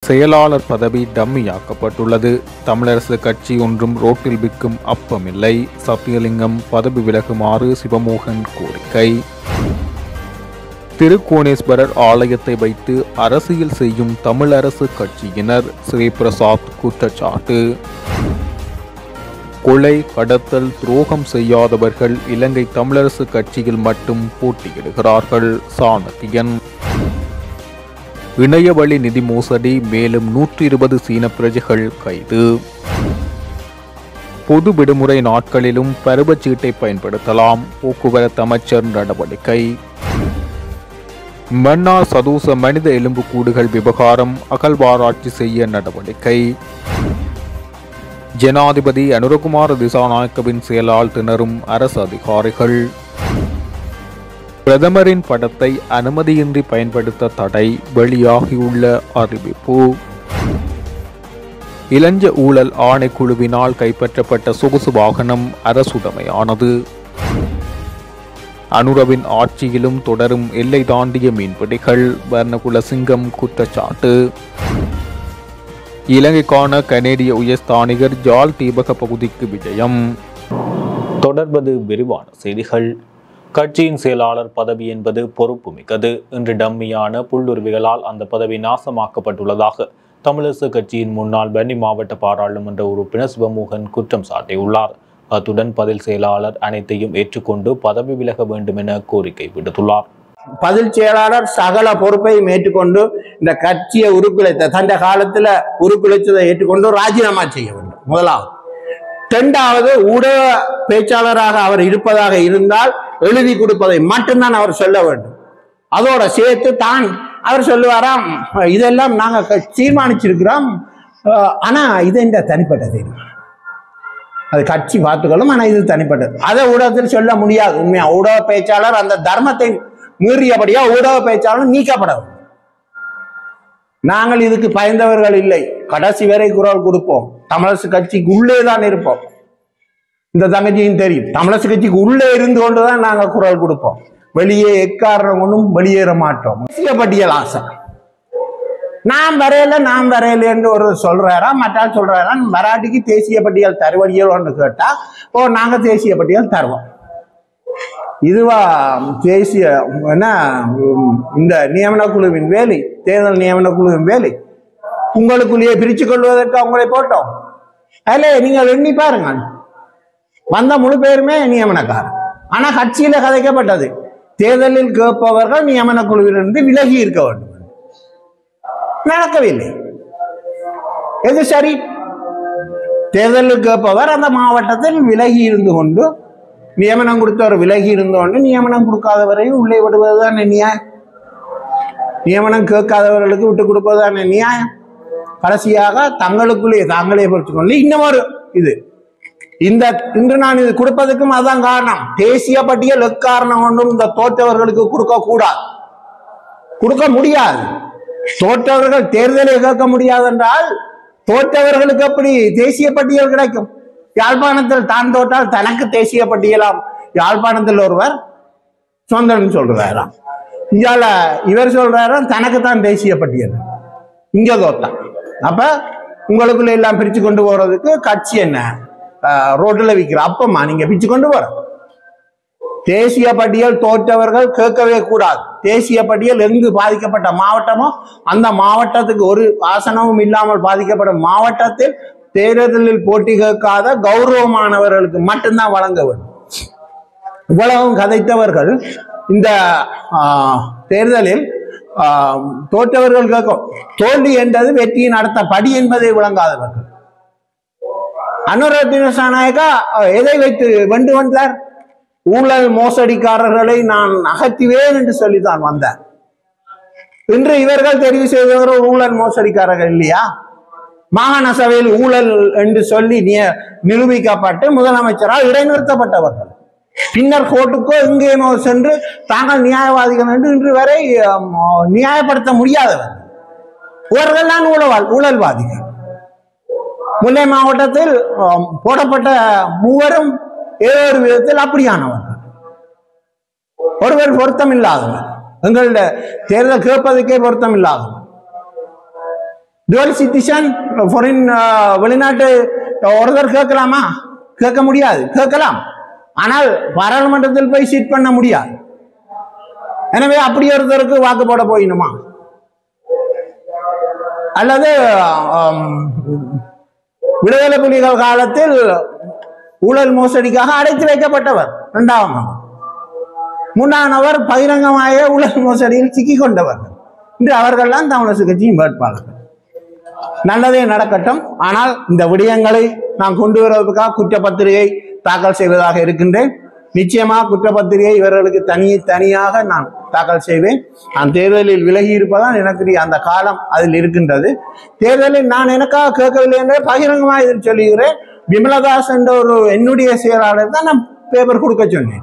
செயலாளர் பதவி டம்மியாக்கப்பட்டுள்ளது தமிழரசு கட்சி ஒன்றும் ரோட்டில் விற்கும் அப்பமில்லை சத்தியலிங்கம் பதவி விலகுமாறு சிவமோகன் கோரிக்கை திருக்கோணேஸ்வரர் ஆலயத்தை வைத்து அரசியல் செய்யும் தமிழரசு கட்சியினர் ஸ்ரீபிரசாத் குற்றச்சாட்டு கொலை கடத்தல் துரோகம் செய்யாதவர்கள் இலங்கை தமிழரசு கட்சியில் மட்டும் போட்டியிடுகிறார்கள் சாணக்கியன் இணையவழி நிதி மோசடி மேலும் நூற்றி இருபது சீன பிரஜைகள் கைது பொது விடுமுறை நாட்களிலும் பருவச்சீட்டை பயன்படுத்தலாம் போக்குவரத்து அமைச்சர் நடவடிக்கை மன்னார் சதூச மனித எலும்புக்கூடுகள் விவகாரம் அகழ்வாராய்ச்சி செய்ய நடவடிக்கை ஜனாதிபதி அனுரகுமார திசாநாயக்கவின் செயலால் திணறும் அரசு அதிகாரிகள் பிரதமரின் படத்தை அனுமதியின்றி பயன்படுத்த தடை வெளியாகியுள்ள அறிவிப்பு இளஞ்ச ஊழல் ஆணைக்குழுவினால் கைப்பற்றப்பட்ட சொகுசு வாகனம் அரசுடைமையானது அனுரவின் ஆட்சியிலும் தொடரும் எல்லை தாண்டிய மீன்பிடிகள் வர்ணகுல சிங்கம் குற்றச்சாட்டு இலங்கைக்கான கனேடிய உயர்ஸ்தானிகர் ஜால் தீபக பகுதிக்கு விஜயம் தொடர்வது விரிவான செய்திகள் கட்சியின் செயலாளர் பதவி என்பது பொறுப்பு மிக்கது இன்று டம்மியான புல்லுருவிகளால் அந்த பதவி நாசமாக்கப்பட்டுள்ளதாக தமிழரசு கட்சியின் முன்னாள் வன்னி மாவட்ட பாராளுமன்ற உறுப்பினர் சிவமோகன் குற்றம் சாட்டியுள்ளார் அத்துடன் பதில் செயலாளர் அனைத்தையும் ஏற்றுக்கொண்டு பதவி விலக வேண்டும் என கோரிக்கை விடுத்துள்ளார் பதில் செயலாளர் சகல பொறுப்பையும் ஏற்றுக்கொண்டு இந்த கட்சியை உருக்குலைத்த தந்த காலத்துல உருக்குலைத்ததை ஏற்றுக்கொண்டு ராஜினாமா செய்ய வேண்டும் முதலாவது இரண்டாவது ஊடக பேச்சாளராக அவர் இருப்பதாக இருந்தால் எழுதி கொடுப்பதை மட்டும்தான் அவர் சொல்ல வேண்டும் அதோட சேர்த்து தான் அவர் சொல்லுவாராம் இதெல்லாம் நாங்க க- தீர்மானிச்சிருக்கிறோம் அஹ், ஆனா இது இந்த தனிப்பட்ட தீர்மானம் அது கட்சி பார்த்துக்கொள்ளும் ஆனா இது தனிப்பட்டது அதை ஊடகத்தில் சொல்ல முடியாது உண்மையா ஊடக பேச்சாளர் அந்த தர்மத்தை மீறியபடியா ஊடக பேச்சாளர் நீக்கப்பட வேண்டும். நாங்கள் இதுக்கு பயந்தவர்கள் இல்லை கடைசி வரை குரல் கொடுப்போம் தமிழரசு கட்சிக்கு உள்ளே தான் இருப்போம் இந்த தங்கச்சியும் தெரியும் தமிழரசு கட்சிக்கு உள்ளே இருந்து கொண்டுதான் நாங்க குரல் கொடுப்போம் வெளியே எக்காரணம் கொண்டும் வெளியேற மாட்டோம் தேசிய பட்டியல் ஆசை நான் வரையில நான் வரையிலன்னு ஒரு சொல்றாரா மற்றால் சொல்றாரா மராட்டிக்கு தேசிய பட்டியல் தருவடியல்னு கேட்டா ஓ நாங்க தேசிய பட்டியல் தருவோம் இதுவா தேசிய என்ன உம், இந்த நியமன குழுவின் வேலை தேர்தல் நியமன குழுவின் வேலை உங்களுக்குள்ளேயே பிரிச்சு கொள்வதற்கு அவங்களை போட்டோம் அதில் நீங்கள் எண்ணி பாருங்க வந்த முழு பேருமே நியமனக்காரர் ஆனா கட்சியில கதைக்கப்பட்டது தேர்தலில் கேட்பவர்கள் நியமன குழுவிலிருந்து விலகி இருக்க வேண்டும் நடக்கவில்லை எது சரி தேர்தலில் கேட்பவர் அந்த மாவட்டத்தில் விலகி இருந்து கொண்டு நியமனம் கொடுத்தவர் விலகி இருந்து கொண்டு நியமனம் கொடுக்காதவரையும் உள்ளே விடுவதுதான் நியாயம் நியமனம் கேட்காதவர்களுக்கு விட்டு கொடுப்பதுதான் நியாயம் கடைசியாக தங்களுக்குள்ளே தாங்களே பொறுத்துக்கொண்டு இன்னும் ஒரு இது இந்த இன்று நான் இது கொடுப்பதற்கும் அதான் காரணம் தேசிய பட்டியல் எக்காரணம் கொண்டும் இந்த தோற்றவர்களுக்கு கொடுக்க கூடாது கொடுக்க முடியாது தோற்றவர்கள் தேர்தலை கேட்க முடியாது என்றால் தோற்றவர்களுக்கு எப்படி தேசிய பட்டியல் கிடைக்கும் யாழ்ப்பாணத்தில் தான் தோற்றால் தனக்கு தேசிய பட்டியலாம் யாழ்ப்பாணத்தில் ஒருவர் சொந்தம்னு சொல்றாராம் இங்கால இவர் சொல்றாராம் தனக்கு தான் தேசிய பட்டியல் இங்க தோத்தான் அப்ப உங்களுக்குள்ள எல்லாம் பிரிச்சு கொண்டு போறதுக்கு கட்சி என்ன ஆஹ், ரோட்ல விற்கிற அப்பமா நீங்க பிரிச்சு கொண்டு போற தேசிய பட்டியல் தோற்றவர்கள் கேட்கவே கூடாது தேசிய பட்டியல் எங்கு பாதிக்கப்பட்ட மாவட்டமோ அந்த மாவட்டத்துக்கு ஒரு ஆசனமும் இல்லாமல் பாதிக்கப்படும் மாவட்டத்தில் தேர்தலில் போட்டி கேட்காத கௌரவமானவர்களுக்கு மட்டும்தான் வழங்க வேண்டும் இவ்வளவும் கதைத்தவர்கள் இந்த ஆஹ், தேர்தலில் ஆஹ், தோற்றவர்கள் கேட்கும் தோல்வி என்றது வெற்றியின் அடுத்த படி என்பதை விளங்காதவர்கள் அனுரத்தின சாநாயகா அஹ், எதை வைத்து வென்று வந்தார் ஊழல் மோசடிக்காரர்களை நான் அகற்றுவேன் என்று சொல்லித்தான் வந்தார் இன்று இவர்கள் தெரிவு செய்தவர்கள் ஊழல் மோசடிக்காரர்கள் இல்லையா மாகாண சபையில் ஊழல் என்று சொல்லி நிய- நிரூபிக்கப்பட்டு முதலமைச்சரால் இடைநிறுத்தப்பட்டவர்கள் பின்னர் கோர்ட்டுக்கோ எங்கேயோ சென்று தாங்கள் நியாயவாதிகள் என்று இன்று வரை ஆம், நியாயப்படுத்த முடியாதவர் இவர்கள் தான் ஊழல் ஊழல்வாதிகள் முல்லை மாவட்டத்தில் ஆம், போடப்பட்ட மூவரும் ஏதோ ஒரு விதத்தில் அப்படியானவர்கள் ஒருவர் பொருத்தம் இல்லாதவர் எங்களுடைய தேர்தல் கேட்பதற்கே பொருத்தம் இல்லாதவர் dual சிட்டிசன் ஃபாரின் வெளிநாட்டு ஒருத்தர் கேட்கலாமா கேட்க முடியாது கேட்கலாம் ஆனால் பாராளுமன்றத்தில் போய் சீட் பண்ண முடியாது எனவே அப்படி ஒருத்தருக்கு வாக்கு போட போயினுமா அல்லது ஆம், விடுதலை புலிகள் காலத்தில் ஊழல் மோசடிக்காக அடைத்து வைக்கப்பட்டவர் இரண்டாம் நபர் மூன்றாம் நபர் பகிரங்கமாக ஊழல் மோசடியில் சிக்கிக் கொண்டவர்கள் இன்று அவர்கள்லாம் தமிழரசு கட்சியின் வேட்பாளர்கள் நல்லதே நடக்கட்டும் ஆனால் இந்த விடயங்களை நான் கொண்டு வருவதற்காக குற்றப்பத்திரிகை தாக்கல் செய்வதாக இருக்கின்றேன் நிச்சயமாக குற்றப்பத்திரிகை இவர்களுக்கு தனி தனியாக நான் தாக்கல் செய்வேன் நான் தேர்தலில் விலகி இருப்பதால் எனக்கு அந்த காலம் அதில் இருக்கின்றது தேர்தலில் நான் எனக்காக கேட்கவில்லை என்றே பகிரங்கமாக இதில் சொல்லுகிறேன் விமலதாஸ் என்ற ஒரு என்னுடைய செயலாளர் தான் நான் பேப்பர் கொடுக்க சொன்னேன்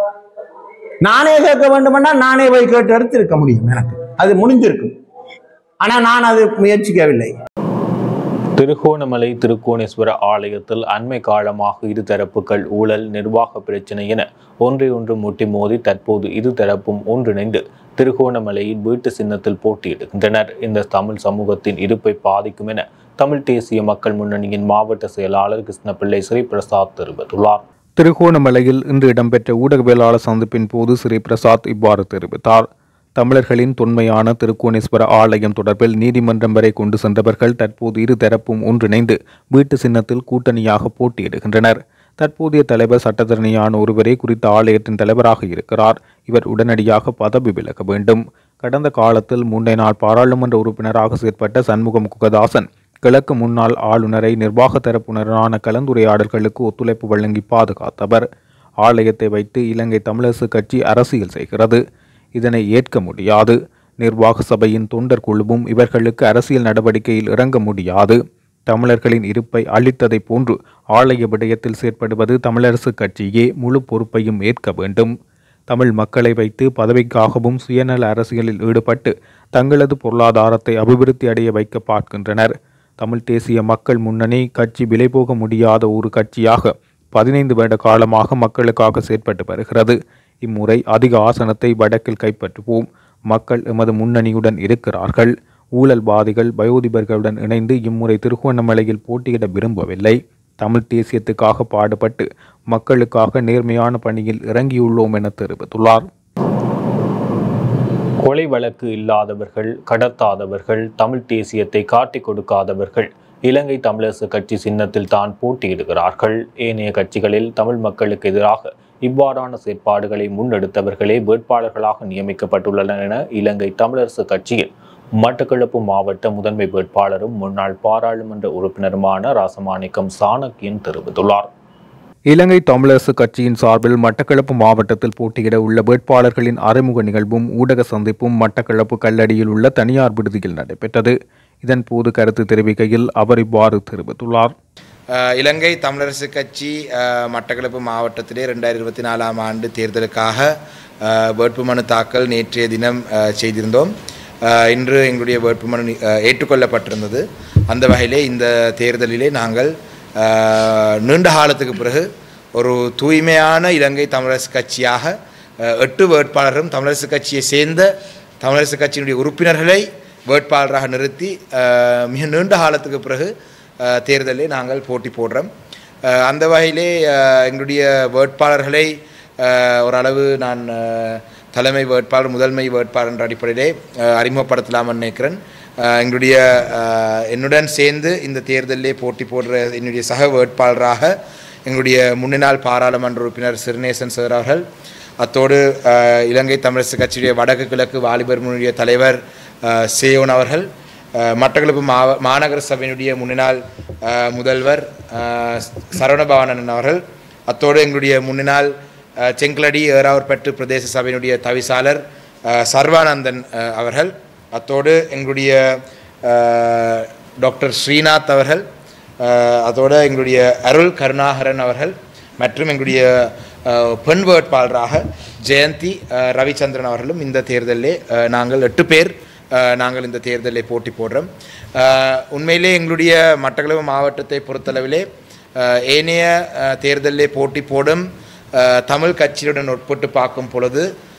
நானே கேட்க வேண்டுமென்றால் நானே போய் கேட்டு எடுத்து இருக்க முடியும் எனக்கு அது முடிஞ்சிருக்கும் ஆனால் நான் அது முயற்சிக்கவில்லை திருகோணமலை திருக்கோணேஸ்வர ஆலயத்தில் அண்மை காலமாக இரு தரப்புகள் ஊழல் நிர்வாக பிரச்சினை என ஒன்றை ஒன்று முட்டி மோதி தற்போது இரு தரப்பும் ஒன்றிணைந்து திருகோணமலையின் வீட்டு சின்னத்தில் போட்டியிடுகின்றனர் இந்த தமிழ் சமூகத்தின் இருப்பை பாதிக்கும் என தமிழ் தேசிய மக்கள் முன்னணியின் மாவட்ட செயலாளர் கிருஷ்ணபிள்ளை ஸ்ரீபிரசாத் தெரிவித்துள்ளார் திருகோணமலையில் இன்று இடம்பெற்ற ஊடகவியலாளர் சந்திப்பின் போது ஸ்ரீ பிரசாத் இவ்வாறு தெரிவித்தார் தமிழர்களின் தொன்மையான திருக்கோணேஸ்வர ஆலயம் தொடர்பில் நீதிமன்றம் வரை கொண்டு சென்றவர்கள் தற்போது இரு தரப்பும் ஒன்றிணைந்து வீட்டு சின்னத்தில் கூட்டணியாக போட்டியிடுகின்றனர் தற்போதைய தலைவர் சட்டத்தரணியான ஒருவரே குறித்த ஆலயத்தின் தலைவராக இருக்கிறார் இவர் உடனடியாக பதவி விலக வேண்டும் கடந்த காலத்தில் முன்னைய நாள் பாராளுமன்ற உறுப்பினராக செயற்பட்ட சண்முகம் குகதாசன் கிழக்கு முன்னாள் ஆளுநரை நிர்வாக தரப்புடனான கலந்துரையாடல்களுக்கு ஒத்துழைப்பு வழங்கி பாதுகாத்தவர் ஆலயத்தை வைத்து இலங்கை தமிழரசு கட்சி அரசியல் செய்கிறது இதனை ஏற்க முடியாது நிர்வாக சபையின் தொண்டர் குழுவும் இவர்களுக்கு அரசியல் நடவடிக்கையில் இறங்க முடியாது தமிழர்களின் இருப்பை அளித்ததைப் போன்று ஆலய விடயத்தில் செயற்படுவது தமிழரசு கட்சியே முழு பொறுப்பையும் ஏற்க வேண்டும் தமிழ் மக்களை வைத்து பதவிக்காகவும் சுயநல அரசியலில் ஈடுபட்டு தங்களது பொருளாதாரத்தை அபிவிருத்தி அடைய வைக்க பார்க்கின்றனர் தமிழ் தேசிய மக்கள் முன்னணி கட்சி விலை போக முடியாத ஒரு கட்சியாக பதினைந்து வருட காலமாக மக்களுக்காக செயற்பட்டு வருகிறது இம்முறை அதிக ஆசனத்தை வடக்கில் கைப்பற்றுவோம் மக்கள் எமது முன்னணியுடன் இருக்கிறார்கள் ஊழல்வாதிகள் வயோதிபர்களுடன் இணைந்து இம்முறை திருகோணமலையில் போட்டியிட விரும்பவில்லை தமிழ் தேசியத்துக்காக பாடுபட்டு மக்களுக்காக நேர்மையான பணியில் இறங்கியுள்ளோம் என தெரிவித்துள்ளார் கொலை வழக்கு இல்லாதவர்கள் கடத்தாதவர்கள் தமிழ் தேசியத்தை காட்டிக் கொடுக்காதவர்கள் இலங்கை தமிழரசு கட்சி சின்னத்தில் தான் போட்டியிடுகிறார்கள் ஏனைய கட்சிகளில் தமிழ் மக்களுக்கு எதிராக இவ்வாறான செயற்பாடுகளை முன்னெடுத்தவர்களே வேட்பாளர்களாக நியமிக்கப்பட்டுள்ளனர் என இலங்கை தமிழரசு கட்சியில் மட்டக்களப்பு மாவட்ட முதன்மை வேட்பாளரும் முன்னாள் பாராளுமன்ற உறுப்பினருமான ராசமாணிக்கம் சாணக்கியன் தெரிவித்துள்ளார் இலங்கை தமிழரசு கட்சியின் சார்பில் மட்டக்களப்பு மாவட்டத்தில் போட்டியிட உள்ள வேட்பாளர்களின் அறிமுக நிகழ்வும் ஊடக சந்திப்பும் மட்டக்களப்பு கல்லடியில் உள்ள தனியார் விடுதியில் நடைபெற்றது இதன்போது கருத்து தெரிவிக்கையில் அவர் இவ்வாறு தெரிவித்துள்ளார் அஹ் இலங்கை தமிழரசு கட்சி அஹ், மட்டக்களப்பு மாவட்டத்திலே ரெண்டாயிரத்தி இருபத்தி நாலாம் ஆண்டு தேர்தலுக்காக அஹ், வேட்புமனு தாக்கல் நேற்றைய தினம் அஹ், செய்திருந்தோம் அஹ், இன்று எங்களுடைய வேட்புமனு நி- அஹ், ஏற்றுக்கொள்ளப்பட்டிருந்தது அந்த வகையிலே இந்த தேர்தலிலே நாங்கள் அஹ், நீண்ட காலத்துக்கு பிறகு ஒரு தூய்மையான இலங்கை தமிழரசு கட்சியாக அஹ், எட்டு வேட்பாளரும் தமிழரசு கட்சியை சேர்ந்த தமிழரசு கட்சியினுடைய உறுப்பினர்களை வேட்பாளராக நிறுத்தி அஹ், மிக நீண்ட காலத்துக்கு பிறகு அஹ், தேர்தலில் நாங்கள் போட்டி போடுறோம் அஹ், அந்த வகையிலே அஹ், எங்களுடைய வேட்பாளர்களை அஹ், ஓரளவு நான் அஹ், தலைமை வேட்பாளர் முதன்மை வேட்பாளர் என்ற அடிப்படையிலே அஹ், அறிமுகப்படுத்தலாம்னு நினைக்கிறேன் அஹ், எங்களுடைய அஹ், என்னுடன் சேர்ந்து இந்த தேர்தலிலே போட்டி போடுற என்னுடைய சக வேட்பாளராக எங்களுடைய முன்னாள் பாராளுமன்ற உறுப்பினர் சிறுநேசன் சார் அவர்கள் அத்தோடு அஹ், இலங்கை தமிழரசு கட்சியுடைய வடக்கு கிழக்கு வாலிபர் முன்னுடைய தலைவர் அஹ், சேயோன் அவர்கள் அஹ், மட்டக்களப்பு மாவ மாநகர சபையினுடைய முன்னாள் அஹ், முதல்வர் அஹ், சரவணபவனன் அவர்கள் அத்தோடு எங்களுடைய முன்னாள் அஹ், செங்கலடி ஏறாவூர்பட்டு பிரதேச சபையினுடைய தவிசாளர் அஹ், சர்வானந்தன் அஹ், அவர்கள் அத்தோடு எங்களுடைய அஹ், டாக்டர் ஸ்ரீநாத் அவர்கள் அஹ், அதோடு எங்களுடைய அருள் கருணாகரன் அவர்கள் மற்றும் எங்களுடைய அஹ், பெண் வேட்பாளராக ஜெயந்தி அஹ், ரவிச்சந்திரன் அவர்களும் இந்த தேர்தலிலே அஹ், நாங்கள் எட்டு பேர் அஹ், நாங்கள் இந்த தேர்தலில் போட்டி போடுறோம் அஹ், உண்மையிலே எங்களுடைய மட்டக்களப்பு மாவட்டத்தை பொறுத்தளவிலே அஹ், ஏனைய அஹ், தேர்தலிலே போட்டி போடும் அஹ், தமிழ் கட்சியுடன் உட்பட்டு பார்க்கும் பொழுது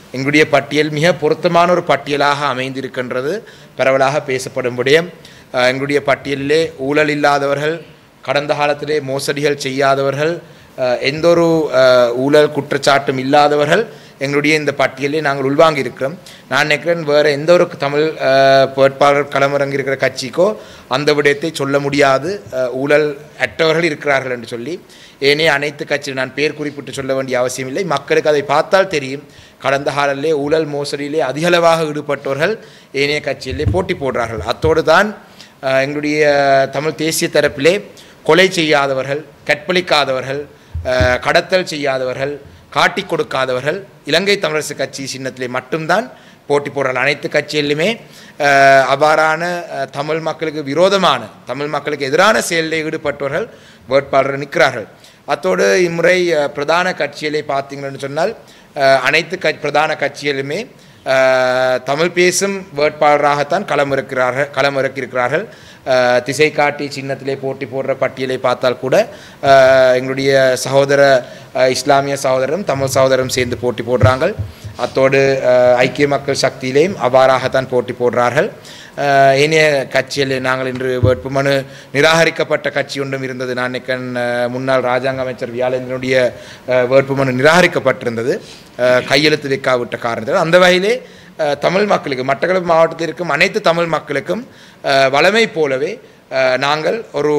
எங்களுடைய பட்டியல் மிக பொருத்தமான ஒரு பட்டியலாக அமைந்திருக்கின்றது பரவலாக பேசப்படும் விடயம் அஹ், எங்களுடைய பட்டியலிலே ஊழல் இல்லாதவர்கள் கடந்த காலத்திலே மோசடிகள் செய்யாதவர்கள் அஹ், எந்த ஒரு அஹ், ஊழல் குற்றச்சாட்டும் இல்லாதவர்கள் எங்களுடைய இந்த பட்டியலை நாங்கள் உள்வாங்கி இருக்கிறோம் நான் நினைக்கிறேன் வேறு எந்த ஒரு தமிழ் அஹ், வேட்பாளர் களமிறங்கி இருக்கிற கட்சிக்கோ அந்த விடயத்தை சொல்ல முடியாது அஹ், ஊழல் அற்றவர்கள் இருக்கிறார்கள் என்று சொல்லி ஏனைய அனைத்து கட்சி நான் பேர் குறிப்பிட்டு சொல்ல வேண்டிய அவசியம் இல்லை மக்களுக்கு அதை பார்த்தால் தெரியும் கடந்த காலிலே ஊழல் மோசடியிலே அதிகளவாக ஈடுபட்டவர்கள் ஏனைய கட்சியிலே போட்டி போடுறார்கள் அத்தோடு தான் அஹ், எங்களுடைய தமிழ் தேசிய தரப்பிலே கொலை செய்யாதவர்கள் கற்பழிக்காதவர்கள் அஹ், கடத்தல் செய்யாதவர்கள் காட்டி கொடுக்காதவர்கள் இலங்கை தமிழரசு கட்சி சின்னத்திலே மட்டும்தான் போட்டி போடுறார்கள் அனைத்து கட்சியிலுமே அஹ், அவ்வாறான அஹ், தமிழ் மக்களுக்கு விரோதமான தமிழ் மக்களுக்கு எதிரான செயலில் ஈடுபட்டவர்கள் வேட்பாளர் நிற்கிறார்கள் அத்தோடு இம்முறை அஹ், பிரதான கட்சிகளை பார்த்தீங்கன்னு சொன்னால் அஹ், அனைத்து க பிரதான கட்சிகளுமே அஹ், தமிழ் பேசும் வேட்பாளராகத்தான் களமிறக்கிறார்கள் களமிறக்கியிருக்கிறார்கள் அஹ், திசை காட்டி சின்னத்திலே போட்டி போடுற பட்டியலை பார்த்தால் கூட அஹ், எங்களுடைய சகோதர அஹ், இஸ்லாமிய சகோதரரும் தமிழ் சகோதரரும் சேர்ந்து போட்டி போடுறாங்க அத்தோடு அஹ், ஐக்கிய மக்கள் சக்தியிலேயும் அவ்வாறாகத்தான் போட்டி போடுறார்கள் அஹ், ஏனைய கட்சியில் நாங்கள் இன்று வேட்புமனு நிராகரிக்கப்பட்ட கட்சி ஒன்றும் இருந்தது நான் நினைக்கிறேன் அஹ், முன்னாள் ராஜாங்க அமைச்சர் வியாழேந்திரனுடைய அஹ், வேட்புமனு நிராகரிக்கப்பட்டிருந்தது அஹ், கையெழுத்து வைக்காவிட்ட காரணத்தால் அந்த வகையிலே அஹ், தமிழ் மக்களுக்கு மட்டக்களப்பு மாவட்டத்தில் இருக்கும் அனைத்து தமிழ் மக்களுக்கும் அஹ், வளமை போலவே அஹ், நாங்கள் ஒரு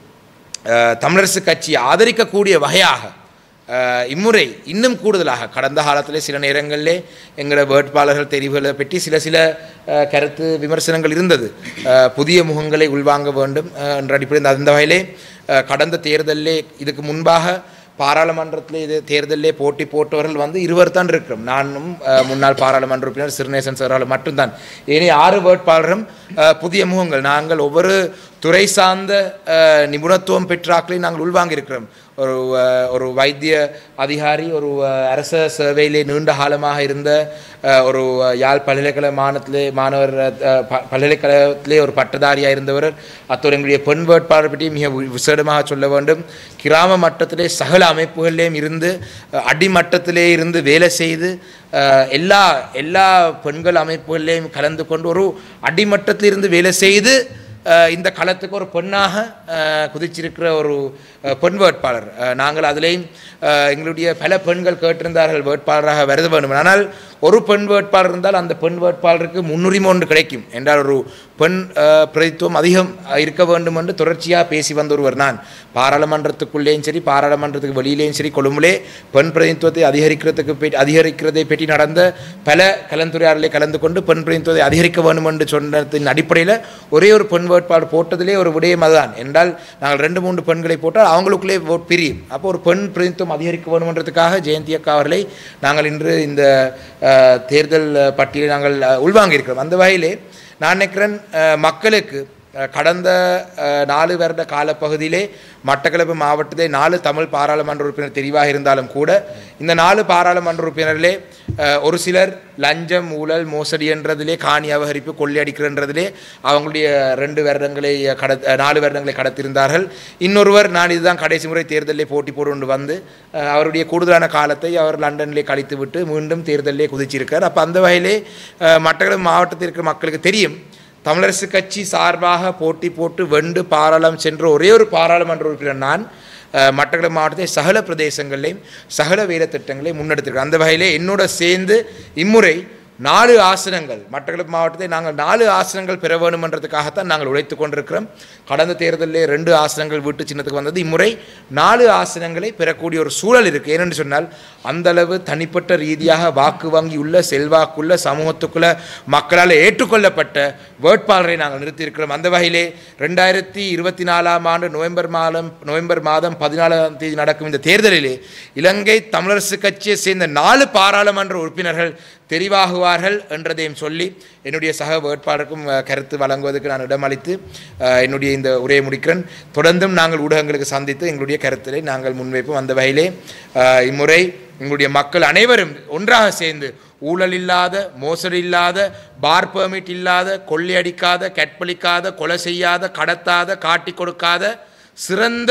அஹ், தமிழரசு கட்சியை ஆதரிக்கக்கூடிய வகையாக அஹ், இம்முறை இன்னும் கூடுதலாக கடந்த காலத்திலே சில நேரங்களிலே எங்களோட வேட்பாளர்கள் தெரிவுகளை பற்றி சில சில அஹ், கருத்து விமர்சனங்கள் இருந்தது அஹ், புதிய முகங்களை உள்வாங்க வேண்டும் அஹ், என்ற அடிப்படையில் அந்த வகையிலே அஹ், கடந்த தேர்தலிலே இதுக்கு முன்பாக பாராளுமன்றத்தில் இது தேர்தலிலே போட்டி போட்டவர்கள் வந்து இருவர் தான் இருக்கிறோம் நானும் அஹ், முன்னாள் பாராளுமன்ற உறுப்பினர் சிறுநேசன் சாரால் மட்டும்தான் ஏனே ஆறு வேட்பாளரும் அஹ், புதிய முகங்கள் நாங்கள் ஒவ்வொரு துறை சார்ந்த அஹ், நிபுணத்துவம் பெற்ற ஆட்களை நாங்கள் உள்வாங்கியிருக்கிறோம் ஒரு அஹ், ஒரு வைத்திய அதிகாரி ஒரு அஹ், அரச சேவையிலே நீண்ட காலமாக இருந்த அஹ், ஒரு அஹ், யாழ் பல்கலைக்கழக மாநிலத்திலே மாணவர் அஹ், ப- பல்கலைக்கழகத்திலே ஒரு பட்டதாரியாக இருந்தவர் அத்தோடு எங்களுடைய பெண் வேட்பாளர் பற்றி மிக வி- விசேடமாக சொல்ல வேண்டும் கிராம மட்டத்திலே சகல அமைப்புகளிலேயும் இருந்து அஹ், அடிமட்டத்திலே இருந்து வேலை செய்து அஹ், எல்லா எல்லா பெண்கள் அமைப்புகளிலேயும் கலந்து கொண்டு ஒரு அடிமட்டத்திலிருந்து வேலை செய்து அஹ், இந்த களத்துக்கு ஒரு பெண்ணாக அஹ், குதிச்சிருக்கிற ஒரு அஹ், பெண் வேட்பாளர் அஹ், நாங்கள் அதிலேயும் அஹ், எங்களுடைய பல பெண்கள் கேட்டிருந்தார்கள் வேட்பாளராக வருத வேண்டும் ஆனால் ஒரு பெண் வேட்பாளர் இருந்தால் அந்த பெண் வேட்பாளருக்கு முன்னுரிமை ஒன்று கிடைக்கும் என்றால் ஒரு பெண் அஹ், பிரதித்துவம் அதிகம் இருக்க வேண்டும் என்று தொடர்ச்சியாக பேசி வந்த ஒருவர் நான் பாராளுமன்றத்துக்குள்ளேயும் சரி பாராளுமன்றத்துக்கு வெளியிலேயும் சரி கொழும்புலே பெண் பிரதித்துவத்தை அதிகரிக்கிறதுக்கு பெ- அதிகரிக்கிறதை பற்றி நடந்த பல கலந்துரையாடலை கலந்து கொண்டு பெண் பிரதித்துவத்தை அதிகரிக்க வேண்டும் என்று சொன்னதின் அடிப்படையில் ஒரே ஒரு பெண் வேட்பாளர் போட்டதிலே ஒரு விடயம் அதுதான் என்றால் நாங்கள் ரெண்டு மூன்று பெண்களை போட்டால் அவங்களுக்குள்ளே ஓட் பிரியும் அப்போ ஒரு பெண் பிரதித்துவம் அதிகரிக்க வேண்டுமென்றதுக்காக ஜெயந்தி அக்கா அவர்களை நாங்கள் இன்று இந்த அஹ், தேர்தல் அஹ், பட்டியலை நாங்கள் அஹ், உள்வாங்கியிருக்கிறோம் அந்த வகையிலே நான் நினைக்கிறேன் அஹ், மக்களுக்கு அஹ், கடந்த அஹ், நாலு வருட காலப்பகுதியிலே மட்டக்களப்பு மாவட்டத்திலே நாலு தமிழ் பாராளுமன்ற உறுப்பினர் தெரிவாக இருந்தாலும் கூட இந்த நாலு பாராளுமன்ற உறுப்பினர்களே அஹ், ஒரு சிலர் லஞ்சம் ஊழல் மோசடி என்றதிலே காணி அபகரிப்பு கொள்ளையடிக்கிறன்றதிலே அவங்களுடைய ரெண்டு வருடங்களை கட அஹ், நாலு வருடங்களை கடத்திருந்தார்கள் இன்னொருவர் நான் இதுதான் கடைசி முறை தேர்தலிலே போட்டி போட்டு வந்து அஹ், அவருடைய கூடுதலான காலத்தை அவர் லண்டனிலே கழித்து விட்டு மீண்டும் தேர்தலிலே குதிச்சிருக்கார் அப்போ அந்த வகையிலே அஹ், மட்டக்களப்பு மாவட்டத்தில் இருக்கிற மக்களுக்கு தெரியும் தமிழரசு கட்சி சார்பாக போட்டி போட்டு வெண்டு பாராளும் சென்ற ஒரே ஒரு பாராளுமன்ற உறுப்பினர் நான் அஹ், மட்டக்களப்பு மாவட்டத்தை சகல பிரதேசங்களிலையும் சகல வேலை திட்டங்களை முன்னெடுத்திருக்கிறோம் அந்த வகையிலே என்னோட சேர்ந்து இம்முறை நாலு ஆசனங்கள் மட்டக்களப்பு மாவட்டத்தை நாங்கள் நாலு ஆசனங்கள் பெற வேணுமென்றதுக்காகத்தான் நாங்கள் உழைத்து கொண்டிருக்கிறோம் கடந்த தேர்தலிலே ரெண்டு ஆசனங்கள் வீட்டு சின்னத்துக்கு வந்தது இம்முறை நாலு ஆசனங்களை பெறக்கூடிய ஒரு சூழல் இருக்குது ஏனென்று சொன்னால் அந்த அளவு தனிப்பட்ட ரீதியாக வாக்கு வங்கி உள்ள செல்வாக்குள்ள சமூகத்துக்குள்ள மக்களால் ஏற்றுக்கொள்ளப்பட்ட வேட்பாளரை நாங்கள் நிறுத்தியிருக்கிறோம் அந்த வகையிலே ரெண்டாயிரத்தி இருபத்தி நாலாம் ஆண்டு நவம்பர் மாதம் நவம்பர் மாதம் பதினாலாம் தேதி நடக்கும் இந்த தேர்தலிலே இலங்கை தமிழரசு கட்சியை சேர்ந்த நாலு பாராளுமன்ற உறுப்பினர்கள் தெரிவாகுவார்கள் என்றதையும் சொல்லி என்னுடைய சக வேட்பாளருக்கும் அஹ், கருத்து வழங்குவதற்கு நான் இடமளித்து அஹ், என்னுடைய இந்த உரையை முடிக்கிறேன் தொடர்ந்தும் நாங்கள் ஊடகங்களுக்கு சந்தித்து எங்களுடைய கருத்திலே நாங்கள் முன்வைப்போம் அந்த வகையிலே அஹ், இம்முறை எங்களுடைய மக்கள் அனைவரும் ஒன்றாக சேர்ந்து ஊழல் இல்லாத மோசடி இல்லாத பார் பெர்மிட் இல்லாத கொள்ளையடிக்காத கற்பழிக்காத கொலை செய்யாத கடத்தாத காட்டி கொடுக்காத சிறந்த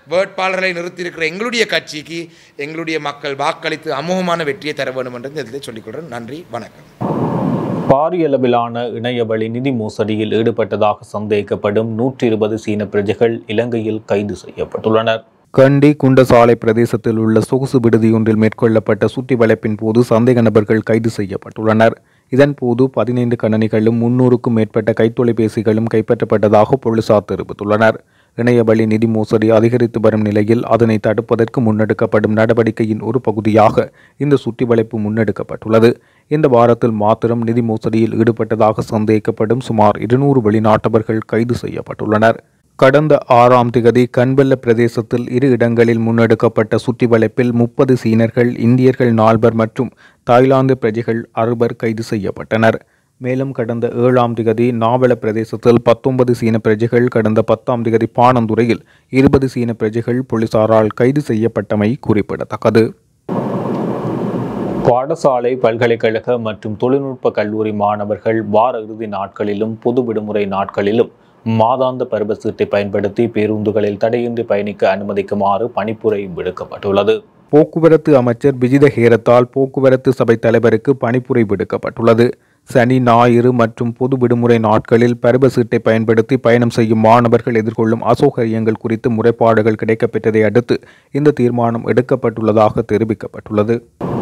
வேட்பாளர்களை நிறுத்தியிருக்கிற எங்களுடைய கட்சிக்கு எங்களுடைய மக்கள் வாக்களித்து அமோகமான வெற்றியை தர வேண்டும் என்று இந்த இதில் சொல்லிக்கொள்கிறேன் நன்றி வணக்கம் பாரியளவிலான இணையவழி நிதி மோசடியில் ஈடுபட்டதாக சந்தேகிக்கப்படும் நூற்றி இருபது சீன பிரஜைகள் இலங்கையில் கைது செய்யப்பட்டுள்ளனர் கண்டி குண்டசாலை பிரதேசத்தில் உள்ள சொகுசு விடுதியொன்றில் மேற்கொள்ளப்பட்ட சுற்றி வளைப்பின் போது சந்தேக நபர்கள் கைது செய்யப்பட்டுள்ளனர் இதன்போது பதினைந்து கணனிகளும் முன்னூறுக்கும் மேற்பட்ட கைத்தொலைபேசிகளும் கைப்பற்றப்பட்டதாக போலீசார் தெரிவித்துள்ளனர் இணையவழி நிதி மோசடி அதிகரித்து வரும் நிலையில் அதனை தடுப்பதற்கு முன்னெடுக்கப்படும் நடவடிக்கையின் ஒரு பகுதியாக இந்த சுற்றி வளைப்பு முன்னெடுக்கப்பட்டுள்ளது இந்த வாரத்தில் மாத்திரம் நிதி மோசடியில் ஈடுபட்டதாக சந்தேகிக்கப்படும் சுமார் இருநூறு வெளிநாட்டவர்கள் கைது செய்யப்பட்டுள்ளனர் கடந்த ஆறாம் திகதி கண்வெல்ல பிரதேசத்தில் இரு இடங்களில் முன்னெடுக்கப்பட்ட சுற்றி வளைப்பில் முப்பது சீனர்கள் இந்தியர்கள் நால்வர் மற்றும் தாய்லாந்து பிரஜைகள் அறுவர் கைது செய்யப்பட்டனர் மேலும் கடந்த ஏழாம் திகதி நாவல பிரதேசத்தில் பத்தொன்பது சீன பிரஜைகள் கடந்த பத்தாம் திகதி பாணந்துறையில் இருபது சீன பிரஜைகள் போலீசாரால் கைது செய்யப்பட்டமை குறிப்பிடத்தக்கது பாடசாலை பல்கலைக்கழக மற்றும் தொழில்நுட்ப கல்லூரி மாணவர்கள் வார இறுதி நாட்களிலும் பொது விடுமுறை நாட்களிலும் மாதாந்த பருவ சீட்டை பயன்படுத்தி பேருந்துகளில் தடையின்றி பயணிக்க அனுமதிக்குமாறு பணிப்புரை விடுக்கப்பட்டுள்ளது போக்குவரத்து அமைச்சர் விஜித ஹேரத்தால் போக்குவரத்து சபை தலைவருக்கு பணிப்புரை விடுக்கப்பட்டுள்ளது சனி ஞாயிறு மற்றும் பொது விடுமுறை நாட்களில் பருவ சீட்டை பயன்படுத்தி பயணம் செய்யும் மாணவர்கள் எதிர்கொள்ளும் அசௌகரியங்கள் குறித்து முறைப்பாடுகள் கிடைக்கப்பெற்றதை அடுத்து இந்த தீர்மானம் எடுக்கப்பட்டுள்ளதாக தெரிவிக்கப்பட்டுள்ளது